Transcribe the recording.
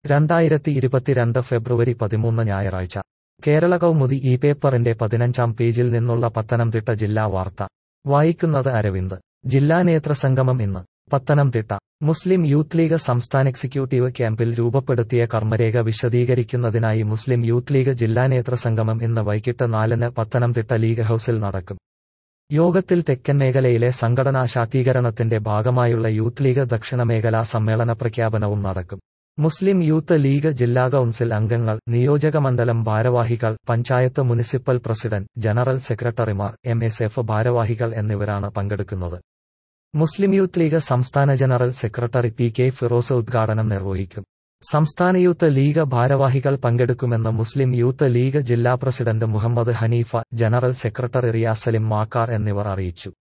രണ്ടായിരത്തി ഇരുപത്തിരണ്ട് ഫെബ്രുവരി പതിമൂന്ന് ഞായറാഴ്ച കേരള കൗമുദി ഈ പേപ്പറിന്റെ പതിനഞ്ചാം പേജിൽ നിന്നുള്ള പത്തനംതിട്ട ജില്ലാ വാർത്ത വായിക്കുന്നത് അരവിന്ദ് ജില്ലാ നേതൃസംഗമം ഇന്ന് പത്തനംതിട്ട മുസ്ലിം യൂത്ത് ലീഗ് സംസ്ഥാന എക്സിക്യൂട്ടീവ് ക്യാമ്പിൽ രൂപപ്പെടുത്തിയ കർമ്മരേഖ വിശദീകരിക്കുന്നതിനായി മുസ്ലിം യൂത്ത് ലീഗ് ജില്ലാ നേതൃസംഗമം ഇന്ന് വൈകിട്ട് നാലിന് പത്തനംതിട്ട ലീഗ് ഹൌസിൽ നടക്കും യോഗത്തിൽ തെക്കൻ മേഖലയിലെ സംഘടനാ ശാക്തീകരണത്തിന്റെ ഭാഗമായുള്ള യൂത്ത് ലീഗ് ദക്ഷിണമേഖലാ സമ്മേളന പ്രഖ്യാപനവും നടക്കും മുസ്ലിം യൂത്ത് ലീഗ് ജില്ലാ കൌൺസിൽ അംഗങ്ങൾ നിയോജകമണ്ഡലം ഭാരവാഹികൾ പഞ്ചായത്ത് മുനിസിപ്പൽ പ്രസിഡന്റ് ജനറൽ സെക്രട്ടറിമാർ എം എസ് എഫ് ഭാരവാഹികൾ എന്നിവരാണ് പങ്കെടുക്കുന്നത് മുസ്ലിം യൂത്ത് ലീഗ് സംസ്ഥാന general secretary P K Firoz ഉദ്ഘാടനം നിർവഹിക്കും സംസ്ഥാന യൂത്ത് ലീഗ് ഭാരവാഹികൾ പങ്കെടുക്കുമെന്ന് മുസ്ലിം യൂത്ത് ലീഗ് ജില്ലാ president Muhammad Hanifa general secretary റിയാസലിം മാക്കാർ എന്നിവർ അറിയിച്ചു